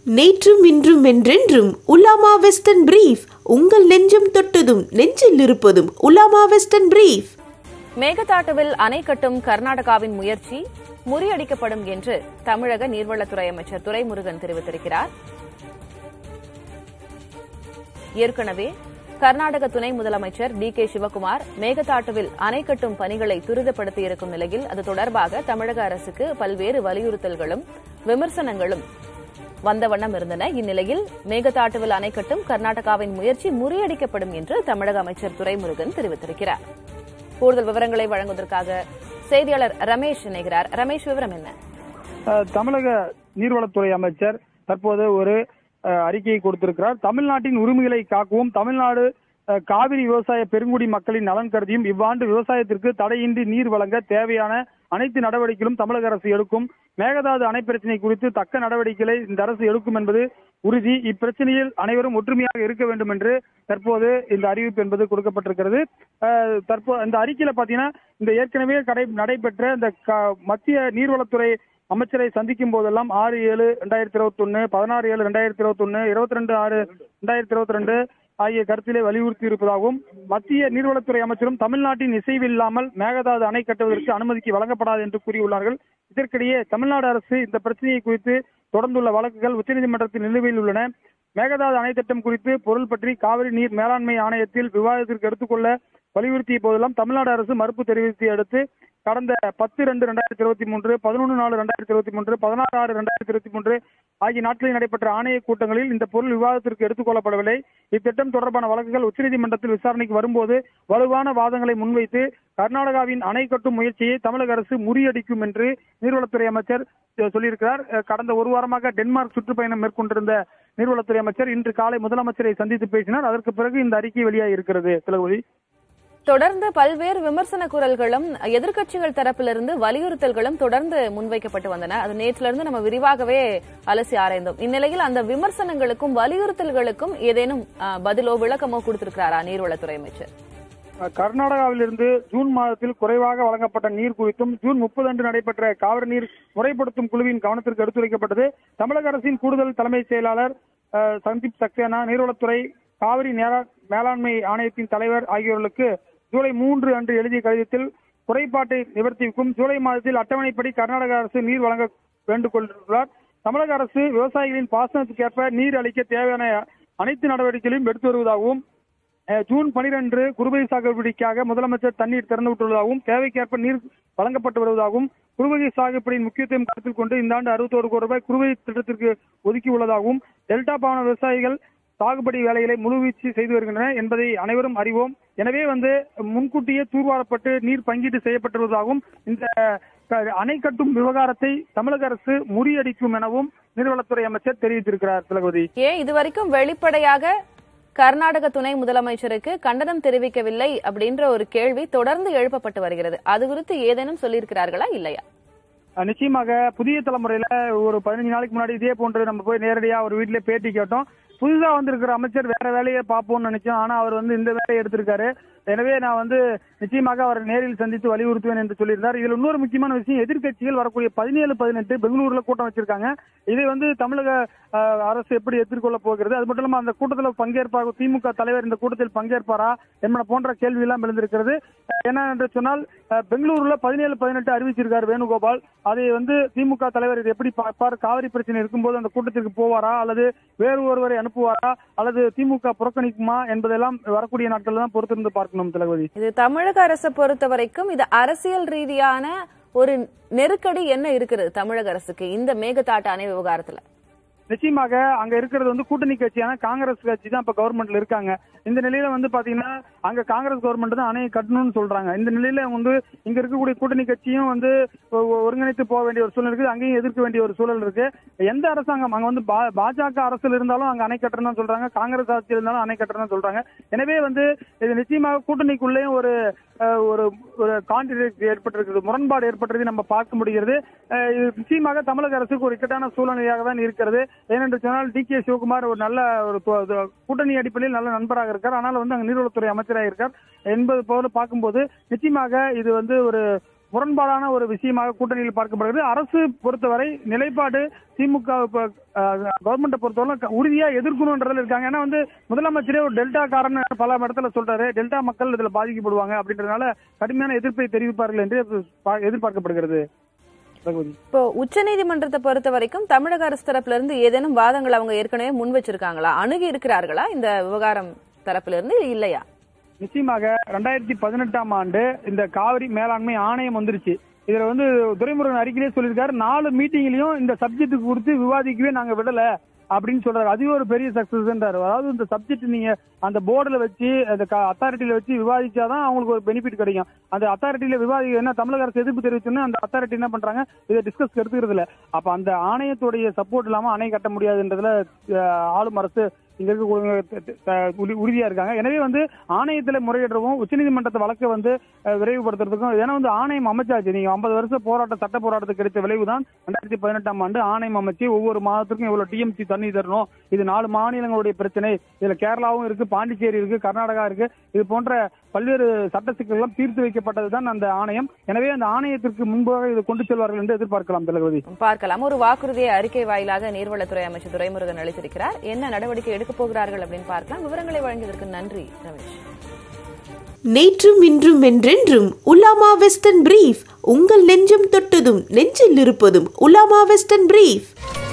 நேற்றும் இன்றும் என்றென்றும் உலாமா வெஸ்டர்ன் பிரீஃப் உங்கள் நெஞ்சம் தொட்டதும் நெஞ்சில் இருப்பதும் உலாமா வெஸ்டர்ன் பிரீஃப் மேகதாட்டுவில் அணை கட்டும் கர்நாடகாவின் முயற்சி முறியடிக்கப்படும் என்று தமிழக நீர்வளத்துறை அமைச்சர் துரைமுருகன் தெரிவித்திருக்கிறார் ஏற்கனவே கர்நாடக துணை முதலமைச்சர் டி கே சிவகுமார் மேகதாட்டுவில் அணை கட்டும் பணிகளை துரிதப்படுத்தியிருக்கும் நிலையில் அது தொடர்பாக தமிழக அரசுக்கு பல்வேறு வலியுறுத்தல்களும் விமர்சனங்களும் வந்த வண்ணம் இருந்தன இந்நிலையில் மேகதாட்டுவில் அணை கட்டும் கர்நாடகாவின் முயற்சி முறியடிக்கப்படும் என்று தமிழக அமைச்சர் துரைமுருகன் தெரிவித்திருக்கிறார் கூடுதல் விவரங்களை வழங்குவதற்காக செய்தியாளர் ரமேஷ் இணைகிறார் ரமேஷ் விவரம் என்ன அஹ், தமிழக நீர்வளத்துறை அமைச்சர் தற்போது ஒரு அஹ், அறிக்கையை கொடுத்திருக்கிறார் தமிழ்நாட்டின் உரிமைகளை காக்கவும் தமிழ்நாடு அஹ், காவிரி விவசாய பெருங்குடி மக்களின் நலன் கருதியும் இவ்வாண்டு விவசாயத்திற்கு தடையின்றி நீர் வழங்க தேவையான அனைத்து நடவடிக்கைகளும் தமிழக அரசு எடுக்கும் மேகதாது அணை பிரச்சினை குறித்து தக்க நடவடிக்கைகளை இந்த அரசு எடுக்கும் என்பது உறுதி இப்பிரச்சனையில் அனைவரும் ஒற்றுமையாக இருக்க வேண்டும் என்று தற்போது இந்த அறிவிப்பு என்பது கொடுக்கப்பட்டிருக்கிறது அஹ், தற்போது இந்த அறிக்கையில பாத்தீங்கன்னா இந்த ஏற்கனவே கடை நடைபெற்ற இந்த க- மத்திய நீர்வளத்துறை அமைச்சரை சந்திக்கும் போதெல்லாம் ஆறு ஏழு ரெண்டாயிரத்தி இருபத்தி ஒன்னு பதினாறு ஏழு ரெண்டாயிரத்தி இருபத்தி ஒன்னு இருபத்தி ரெண்டு ஆறு ரெண்டாயிரத்தி இருபத்தி ரெண்டு ஆகிய கருத்திலே வலியுறுத்தி இருப்பதாகவும் மத்திய நீர்வளத்துறை அமைச்சரும் தமிழ்நாட்டின் இசைவு இல்லாமல் மேகதாது அணை கட்டுவதற்கு அனுமதிக்கு வழங்கப்படாது என்று கூறியுள்ளார்கள் இதற்கிடையே தமிழ்நாடு அரசு இந்த பிரச்சனையை குறித்து தொடர்ந்துள்ள வழக்குகள் உச்சநீதிமன்றத்தில் நிலுவையில் உள்ளன மேகதாது அணை திட்டம் குறித்து பொருள் பற்றி காவிரி நீர் மேலாண்மை ஆணையத்தில் விவாதத்திற்கு எடுத்துக்கொள்ள வலியுறுத்திய போதெல்லாம் தமிழ்நாடு அரசு மறுப்பு தெரிவித்தை அடுத்து கடந்த பத்து ரெண்டு ரெண்டாயிரத்தி இருபத்தி மூன்று பதினொன்று நாலு ரெண்டாயிரத்தி இருபத்தி மூன்று பதினாறு ஆறு ரெண்டாயிரத்தி இருபத்தி மூன்று ஆகிய நாட்களில் நடைபெற்ற ஆணைய கூட்டங்களில் இந்த பொருள் விவாதத்திற்கு எடுத்துக் கொள்ளப்படவில்லை இத்திட்டம் தொடர்பான வழக்குகள் உச்சநீதிமன்றத்தில் விசாரணைக்கு வரும்போது வலுவான வாதங்களை முன்வைத்து கர்நாடகாவின் அணை கட்டும் முயற்சியை தமிழக அரசு முறியடிக்கும் என்று நீர்வளத்துறை அமைச்சர் அஹ், சொல்லியிருக்கிறார் அஹ், கடந்த ஒரு வாரமாக டென்மார்க் சுற்றுப்பயணம் மேற்கொண்டிருந்த நீர்வளத்துறை அமைச்சர் இன்று காலை முதலமைச்சரை சந்தித்து பேசினார் அதற்கு பிறகு இந்த அறிக்கை வெளியாகி இருக்கிறது திலகவதி தொடர்ந்து பல்வேறு விமர்சன குரல்களும் எதிர்க்கட்சிகள் தரப்பிலிருந்து வலியுறுத்தல்களும் தொடர்ந்து முன்வைக்கப்பட்டு வந்தன அது நேற்றிலிருந்து நம்ம விரிவாகவே அலசி ஆராய்ந்தோம் இந்நிலையில் அந்த விமர்சனங்களுக்கும் வலியுறுத்தல்களுக்கும் ஏதேனும் அஹ், பதிலோ விளக்கமோ கொடுத்திருக்கிறாரா நீர்வளத்துறை அமைச்சர் கர்நாடகாவிலிருந்து ஜூன் மாதத்தில் குறைவாக வழங்கப்பட்ட நீர் குறித்தும் ஜூன் முப்பது அன்று நடைபெற்ற காவிரி நீர் முறைப்படுத்தும் குழுவின் கவனத்திற்கு எடுத்துரைக்கப்பட்டது தமிழக அரசின் கூடுதல் தலைமைச் செயலாளர் அஹ், சந்தீப் சக்சேனா நீர்வளத்துறை காவிரி நேரா- மேலாண்மை ஆணையத்தின் தலைவர் ஆகியோர்களுக்கு ஜூலை மூன்று அன்று எழுதிய கடிதத்தில் குறைபாட்டை நிவர்த்திக்கும் ஜூலை மாதத்தில் அட்டவணைப்படி கர்நாடக அரசு நீர் வழங்க வேண்டுகொண்டுள்ளார் தமிழக அரசு விவசாயிகளின் பாசனத்துக்கேற்ப நீர் அளிக்க தேவையான அனைத்து நடவடிக்கைகளையும் எடுத்து வருவதாகவும் அஹ், ஜூன் பனிரெண்டு குறுவை சாகுபடிக்காக முதலமைச்சர் தண்ணீர் திறந்து விட்டுள்ளதாகவும் தேவைக்கேற்ப நீர் வழங்கப்பட்டு வருவதாகவும் குறுவகை சாகுபடியின் முக்கியத்துவம் கருத்தில் கொண்டு இந்த ஆண்டு அறுபத்தோரு கோடி ரூபாய் குறுவை திட்டத்திற்கு ஒதுக்கி உள்ளதாகவும் டெல்டா பாவன விவசாயிகள் சாகுபடி வேலைகளை முழுவீச்சு செய்து வருகின்றனர் என்பதை அனைவரும் அறிவோம் எனவே வந்து முன்கூட்டியே தூர்வாரப்பட்டு நீர் பங்கீடு செய்யப்பட்டுள்ளதாகவும் இந்த க- அணை கட்டும் விவகாரத்தை தமிழக அரசு முறியடிக்கும் எனவும் நீர்வளத்துறை அமைச்சர் தெரிவித்திருக்கிறார் திலகவதி ஏன் இதுவரைக்கும் வெளிப்படையாக கர்நாடக துணை முதலமைச்சருக்கு கண்டனம் தெரிவிக்கவில்லை அப்படின்ற ஒரு கேள்வி தொடர்ந்து எழுப்பப்பட்டு வருகிறது அது குறித்து ஏதேனும் சொல்லியிருக்கிறார்களா இல்லையா அஹ் நிச்சயமாக புதிய தலைமுறையில ஒரு பதினஞ்சு நாளைக்கு முன்னாடி இதே போன்று நம்ம போய் நேரடியா ஒரு வீட்ல பேட்டி கேட்டோம் புதுசா வந்திருக்கிற அமைச்சர் வேற வேலையை பார்ப்போம்னு நினைச்சோம் ஆனா அவர் வந்து இந்த வேலையை எடுத்திருக்காரு எனவே நான் வந்து நிச்சயமாக அவரை நேரில் சந்தித்து வலியுறுத்துவேன் என்று சொல்லியிருந்தார் இதுல இன்னொரு முக்கியமான விஷயம் எதிர்க்கட்சிகள் வரக்கூடிய பதினேழு பதினெட்டு பெங்களூர்ல கூட்டம் வச்சிருக்காங்க இதை வந்து தமிழக அஹ், அரசு எப்படி எதிர்கொள்ள போகிறது அது மட்டும் இல்லாம அந்த கூட்டத்தில் பங்கேற்பார் திமுக தலைவர் இந்த கூட்டத்தில் பங்கேற்பாரா என்பன போன்ற கேள்வி எல்லாம் எழுந்திருக்கிறது என்ன என்று சொன்னால் அஹ், பெங்களூருல பதினேழு பதினெட்டு அறிவிச்சிருக்காரு வேணுகோபால் அதை வந்து திமுக தலைவர் இது எப்படி பார்ப்பார் காவிரி பிரச்சனை இருக்கும்போது அந்த கூட்டத்திற்கு போவாரா அல்லது வேறு ஒருவரை அனுப்புவாரா அல்லது திமுக புறக்கணிக்குமா என்பதெல்லாம் வரக்கூடிய நாட்கள் தான் பொறுத்திருந்து பார்க்கணும் திலகவதி இது தமிழக அரசை பொறுத்த வரைக்கும் இது அரசியல் ரீதியான ஒரு நெருக்கடி என்ன இருக்கிறது தமிழக அரசுக்கு இந்த மேகதாட்டு அணை விவகாரத்துல நிச்சயமாக அங்க இருக்கிறது வந்து கூட்டணி கட்சியான காங்கிரஸ் கட்சி தான் இப்ப கவர்மெண்ட்ல இருக்காங்க இந்த நிலையில வந்து பாத்தீங்கன்னா அங்க காங்கிரஸ் கவர்மெண்ட் தான் அணையை கட்டணும்னு சொல்றாங்க இந்த நிலையில வந்து இங்க இருக்கக்கூடிய கூட்டணி கட்சியும் வந்து ஒ- ஒ- ஒருங்கிணைத்து போக வேண்டிய ஒரு சூழல் இருக்கு அங்கேயும் எதிர்க்க வேண்டிய ஒரு சூழல் இருக்கு எந்த அரசாங்கம் அங்க வந்து பா- பாஜக அரசுல இருந்தாலும் அங்க அணை கட்டணும் தான் சொல்றாங்க காங்கிரஸ் ஆட்சியில் இருந்தாலும் அணை கட்டணும் சொல்றாங்க எனவே வந்து இது நிச்சயமாக கூட்டணிக்குள்ளேயும் ஒரு அஹ், ஒரு ஒரு கான்ட்ரடிக்ட் ஏற்பட்டிருக்கிறது முரண்பாடு ஏற்பட்டதை நம்ம பார்க்க முடிகிறது அஹ், இது நிச்சயமாக தமிழக அரசுக்கு ஒரு இக்கட்டான சூழ்நிலையாக தான் இருக்கிறது ஏனென்று சொன்னால் டி கே சிவகுமார் ஒரு நல்ல ஒரு து- து- கூட்டணி அடிப்படையில் நல்ல நண்பராக இருக்கார் ஆனால் வந்து அங்க நீர்வளத்துறை அமைச்சராக இருக்கார் என்பது போல பார்க்கும்போது நிச்சயமாக இது வந்து ஒரு முரண்பாடான ஒரு விஷயமாக கூட்டணியில் பார்க்கப்படுகிறது அரசு பொறுத்தவரை நிலைப்பாடு திமுக கவர்மெண்ட்டை பொறுத்தவரை க- உறுதியா எதிர்க்கணுன்றதுல இருக்காங்க ஏன்னா வந்து முதலமைச்சரே ஒரு டெல்டா காரன் பல இடத்துல சொல்றாரு டெல்டா மக்கள் இதுல பாதிக்கப்படுவாங்க அப்படின்றதுனால கடுமையான எதிர்ப்பை தெரிவிப்பார்கள் என்று பா- எதிர்பார்க்கப்படுகிறது ரகுபதி இப்போ உச்சநீதிமன்றத்தை பொறுத்த வரைக்கும் தமிழக அரசு தரப்புல இருந்து ஏதேனும் வாதங்கள் அவங்க ஏற்கனவே முன் வச்சிருக்காங்களா அணுகி இருக்கிறார்களா இந்த விவகாரம் தரப்புல இருந்து இல்லையா நிச்சயமாக ரெண்டாயிரத்தி பதினெட்டாம் ஆண்டு இந்த காவிரி மேலாண்மை ஆணையம் வந்துருச்சு இதுல வந்து துரைமுருகன் அறிக்கையிலே சொல்லியிருக்காரு நாலு மீட்டிங்லயும் இந்த சப்ஜெக்ட் குறித்து விவாதிக்கவே நாங்க விடல அப்படின்னு சொல்றாரு அதுவே ஒரு பெரிய சக்சஸ்ன்றாரு அதாவது இந்த சப்ஜெக்ட் நீங்க அந்த போர்டுல வச்சு அந்த அத்தாரிட்டியில வச்சு விவாதிச்சாதான் அவங்களுக்கு ஒரு பெனிஃபிட் கிடைக்கும் அந்த அத்தாரிட்டியில விவாதி என்ன தமிழக அரசு எதிர்ப்பு தெரிவிச்சுன்னு அந்த அத்தாரிட்டி என்ன பண்றாங்க இதை டிஸ்கஸ் எடுத்துக்கிறது இல்ல அப்ப அந்த ஆணையத்துடைய சப்போர்ட் இல்லாம அணை கட்ட முடியாதுன்றதுல அஹ், ஆளும் அரசு இங்க இருக்க உறுதியா இருக்காங்க எனவே வந்து ஆணையத்துல முறையிடவும் உச்சநீதிமன்றத்தை வழக்கை வந்து அஹ், விரைவுபடுத்துறதுக்கும் ஏன்னா வந்து ஆணையம் அமைச்சாச்சு நீங்க ஐம்பது வருஷம் போராட்ட சட்ட போராட்டத்துக்கு கிடைத்த விளைவு தான் ரெண்டாயிரத்தி பதினெட்டாம் ஆண்டு ஆணையம் அமைச்சு ஒவ்வொரு மாதத்துக்கும் இவ்வளவு டிஎம்சி தண்ணி தரணும் இது நாலு மாநிலங்களுடைய பிரச்சனை இதுல கேரளாவும் இருக்கு பாண்டிச்சேரி இருக்கு கர்நாடகா இருக்கு இது போன்ற பல்வேறு சட்ட சிக்கல்களும் தீர்த்து வைக்கப்பட்டதுதான் அந்த ஆணையம் எனவே அந்த ஆணையத்திற்கு முன்பாக இதை கொண்டு செல்வார்கள் என்று எதிர்பார்க்கலாம் தளபதி பார்க்கலாம் ஒரு வாக்குறுதியை அறிக்கை வாயிலாக நீர்வளத்துறை அமைச்சர் துரைமுருகன் அளித்திருக்கிறார் என்ன நடவடிக்கை எடுக்கப் போகிறார்கள் அப்படின்னு பார்க்கலாம் விவரங்களை வழங்கியதற்கு நன்றி ரமேஷ் நேற்றும் இன்றும் என்றென்றும் உலாமா வெஸ்டர்ன் பிரீஃப் உங்கள் நெஞ்சம் தொட்டதும் நெஞ்சில் இருப்பதும் உலாமா வெஸ்டர்ன் பிரீஃப்